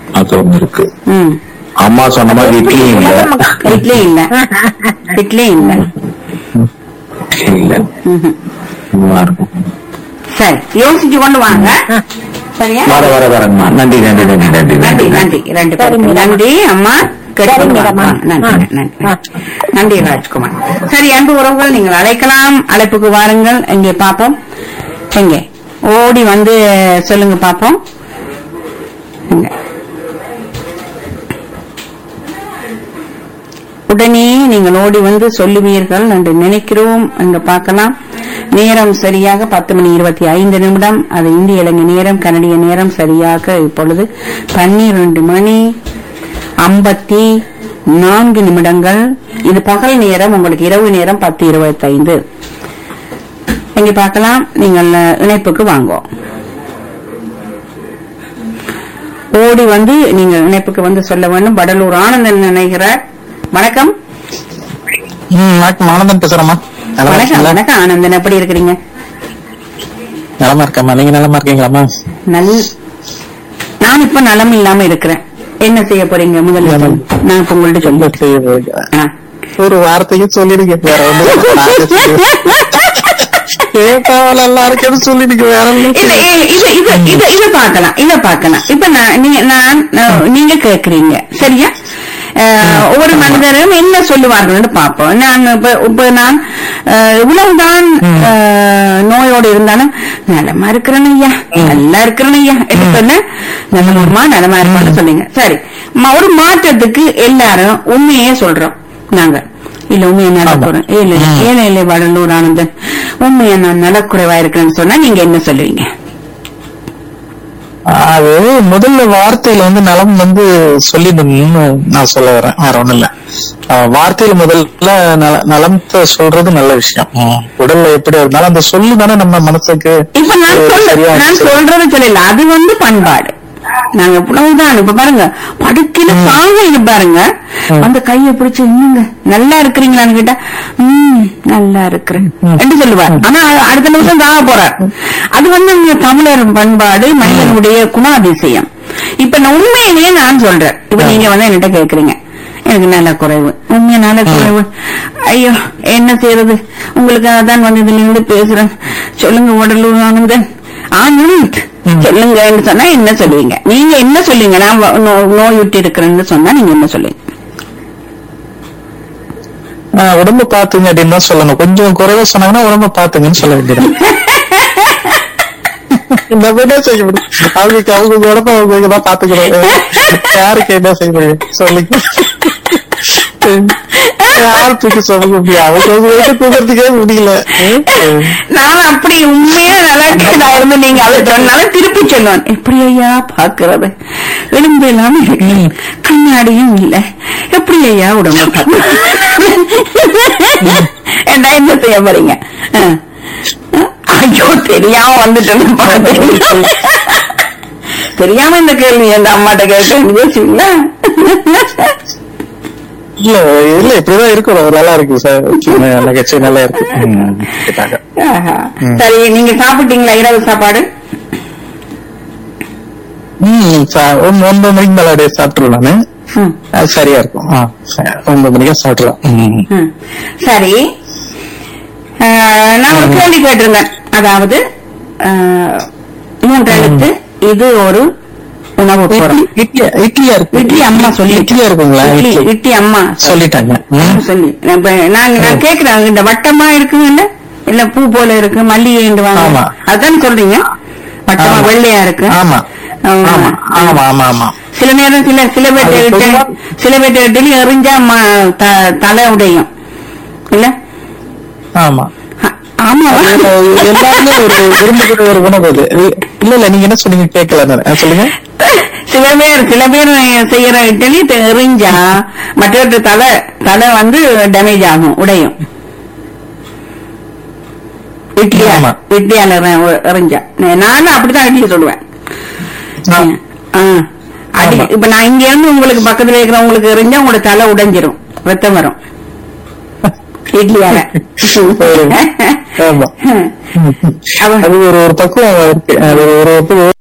அது ஒண்ணு இருக்கு ம் அம்மா சொன்ன மாதிரி இட்லியும் இல்ல இட்லி இல்ல இட்லி இல்ல இல்ல ம்ஹும். நல்லா இருக்கும் சரி யோசிச்சு கொண்டு வாங்க சரியா வர வர வரங்கம்மா நன்றி நன்றி நன்றி நன்றி நன்றி நன்றி ரெண்டு பேரும் நன்றி அம்மா கேட்டுக்கொண்டு வாங்க. நன்றி நன்றி நன்றி ராஜ்குமார் சரி அன்பு உறவுகள் நீங்கள் அழைக்கலாம் அழைப்புக்கு வாருங்கள் எங்கே பார்ப்போம் எங்கே ஓடி வந்து சொல்லுங்க பார்ப்போம் எங்க? உடனே நீங்கள் ஓடி வந்து சொல்லுவீர்கள் என்று நினைக்கிறோம் என்று பார்க்கலாம் நேரம் சரியாக பத்து மணி இருபத்தி ஐந்து நிமிடம் அது இந்திய இலங்கை நேரம் கனடிய நேரம் சரியாக இப்பொழுது பன்னிரண்டு மணி ஐம்பத்தி நான்கு நிமிடங்கள் இது பகல் நேரம் உங்களுக்கு இரவு நேரம் பத்து இருபத்தைந்து இங்க பார்க்கலாம் நீங்கள் அஹ், இணைப்புக்கு வாங்கோ ஓடி வந்து நீங்க இணைப்புக்கு வந்து சொல்ல வேண்டும் வடலூர் ஆனந்தன் நினைக்கிறார் வணக்கம் ம் வணக்கம் ஆனந்தன் பேசுறேம்மா நலமா வணக்கம் இருக்கீங்களா வணக்கம் ஆனந்தன் எப்படி இருக்கிறீங்க நலமா இருக்கேம்மா நீங்க நலமா இருக்கீங்களாம்மா நல் நான் இப்ப நலம் இல்லாம இருக்கிறேன் என்ன செய்ய போறீங்க முதல்ல சொல்லுங்க. நான் இப்ப உங்கள்ட்ட சொல்லி ஆ. ஒரு வார்த்தையும் சொல்லிடுங்க வேற ஒண்ணு கேட்டாவல எல்லாருக்கும் சொல்லிடுங்க வேற ஒண்ணும் இல்ல ஏ, இது இது இது இத பார்க்கலாம் இத பார்க்கலாம் இப்ப நான் நீங்க நான் நான் நீங்க கேக்குறீங்க சரியா அஹ், ஒவ்வொரு மனிதரும் என்ன சொல்லுவார்கள்னு பார்ப்போம் நான் இப்ப இப்ப நான் அஹ், இவ்வளவுதான் அஹ், நோயோடு இருந்தாலும் நலமா இருக்கிறேன் ஐயா நல்லா இருக்கிறேன் ஐயா என்று சொன்ன நலமா நலமா இருக்கணும்னு சொன்னீங்க சரி ம- ஒரு மாற்றத்துக்கு எல்லாரும் உண்மையே சொல்றோம் நாங்க இல்ல உண்மையை நடக்குறேன் இல்ல ஏழை இல்லை வடலூர் ஆனந்தன் உண்மையை நான் நலக்குறைவா இருக்கிறேன்னு சொன்னா நீங்க என்ன சொல்லுவீங்க அது முதல்ல வார்த்தையில வந்து நலம் வந்து சொல்லிடணும்னு நான் சொல்ல வரேன் வேற ஒண்ணும் இல்ல அஹ் வார்த்தையில முதல்ல நல- நலத்தை சொல்றது நல்ல விஷயம் ம். உடல்ல எப்படி இருந்தாலும் அந்த சொல்லு தானே நம்ம மனசுக்கு இப்ப நான் ஒரு சொல்ல சரியா நான் சொல்றது சொல்லல அது வந்து பண்பாடு நாங்க இவ்வளவுதான் இப்ப பாருங்க படுக்கையில சாங்க இது பாருங்க அந்த கையை பிடிச்சு இன்னுங்க நல்லா இருக்கிறீங்களான்னு கேட்டா உம் நல்லா இருக்கிறேன் என்று சொல்லுவார் ஆனா அடுத்த நிமிஷம் தாக போறார் அது வந்து இங்க தமிழர் பண்பாடு மனிதனுடைய குணாதிசயம் இப்ப நான் உண்மையிலேயே நான் சொல்றேன் இப்ப நீங்க வந்து என்கிட்ட கேக்குறீங்க எனக்கு நல்ல குறைவு உண்மையா நல்ல குறைவு ஐயோ என்ன செய்யறது உங்களுக்கு அதான் வந்து இதுல இருந்து பேசுறேன் சொல்லுங்க உடலூர் ஆனந்தன் ஆனந்த் சொல்லுங்கன்னு சொன்னா என்ன சொல்லுவீங்க நீங்க என்ன சொல்லுவீங்க நான் வ- நோ- நோய் விட்டு இருக்கிறேன்னு சொன்னா நீங்க என்ன சொல்லுவீங்க ஆஹ் உடம்ப பாத்துங்க அப்படின்னு தான் சொல்லணும் கொஞ்சம் குறைவா சொன்னாங்கன்னா உடம்ப பாத்துங்கன்னு சொல்ல வேண்டியது இந்த மாதிரி செய்ய முடியும் அவங்களுக்கு அவங்க உடம்ப அவங்க தான் பாத்துக்கணும் யாருக்கு என்ன செய்ய முடியும் சொல்லுங்க யாருக்கு சொல்ல முடியும் அவங்க அவங்க வீட்டு தூக்கிறதுக்கே முடியல நான் அப்படி உண்மையா நல்லா இருக்கதா இருந்து நீங்க அதை சொன்னாலும் திருப்பி சொல்லுவேன் எப்படி ஐயா பாக்குறது எலும்பு இல்லாம இருக்கு கண்ணாடியும் இல்ல எப்படி ஐயா உடம்பு பார்க்கறது? ஏண்டா என்ன செய்ய போறீங்க ஆ. ஐயோ தெரியாம வந்துட்டேன்னு பார்த்தேன். தெரியாம இந்த கேள்வி அந்த அம்மாட்ட கேட்க யோசிங்களா இல்ல இல்ல இப்படிதான் இருக்கும் நல்லா இருக்கு சார் நகைச்சு நல்லா இருக்கு ம், கேட்டாங்க. ஆஹா. சரி நீங்க சாப்பிட்டீங்களா இரவு சாப்பாடு ம் சா- ஒன்பது ஒன்பது மணிக்கு மேல அப்படியே சாப்பிட்டுருவேன் நானு ம். அது சரியா இருக்கும் ஆ, சரி. ஒன்பது மணிக்கு சாப்பிட்டுருவேன் ம். ம். சரி ஆஹ், நான் ஒரு கேள்வி கேட்டிருந்தேன் அதாவது ஆஹ், மூன்று எழுத்து இது ஒரு உணவு பொருள் இட்லி இட்லியா இட்லியா இருக்கு இட்லி அம்மா சொல்லி இட்லியா இருக்குங்களா இட்லி இட்லி இட்லி அம்மா சொல்லிட்டாங்க ம். சொல்லி இப்ப நான் நான் கேக்குறேன் இந்த வட்டமா இருக்குங்கல்ல இல்ல பூ போல இருக்கு மல்லிகை வாங்க ஆமா. அதான் சொல்றீங்க வட்டமா ஆமா. வெள்ளையா இருக்கு ஆமா ஆமா. ஆமா ஆமா ஆமா ஆமா சில நேரம் சில சில பேர்ட்ட அது இட்டு பொதுவா- சில பேர்ட்ட இட்லி எறிஞ்சா ம- த- தலை உடையும் இல்ல ஆமா அ- ஆமாவா அது எல்லாருமே ஒரு விரும்பக்கூடிய ஒரு உணவு அது இல்ல இல்ல நீங்க என்ன சொன்னீங்க கேட்கல நானு. ஆ, சொல்லுங்க சில பேர் சில பேர் செய்யற இட்லி த- எறிஞ்சா மற்றவற்ற தலை தலை வந்து டேமேஜ் ஆகும் உடையும் இட்லியா ஆமா. இட்லியால எற- எறிஞ்சா நானும் அப்படித்தான் இட்லி சொல்லுவேன் ஆ. ஆ. அடி ஆமா. இப்ப நான் இங்க இருந்து உங்களுக்கு பக்கத்துல இருக்கிறவங்களுக்கு எறிஞ்சா உங்களோட தலை உடைஞ்சிரும் ரத்தம் வரும் இட்லியால ஆமா அவ- அது ஒரு ஒரு பக்குவம் இருக்கு அது ஒரு ஒரு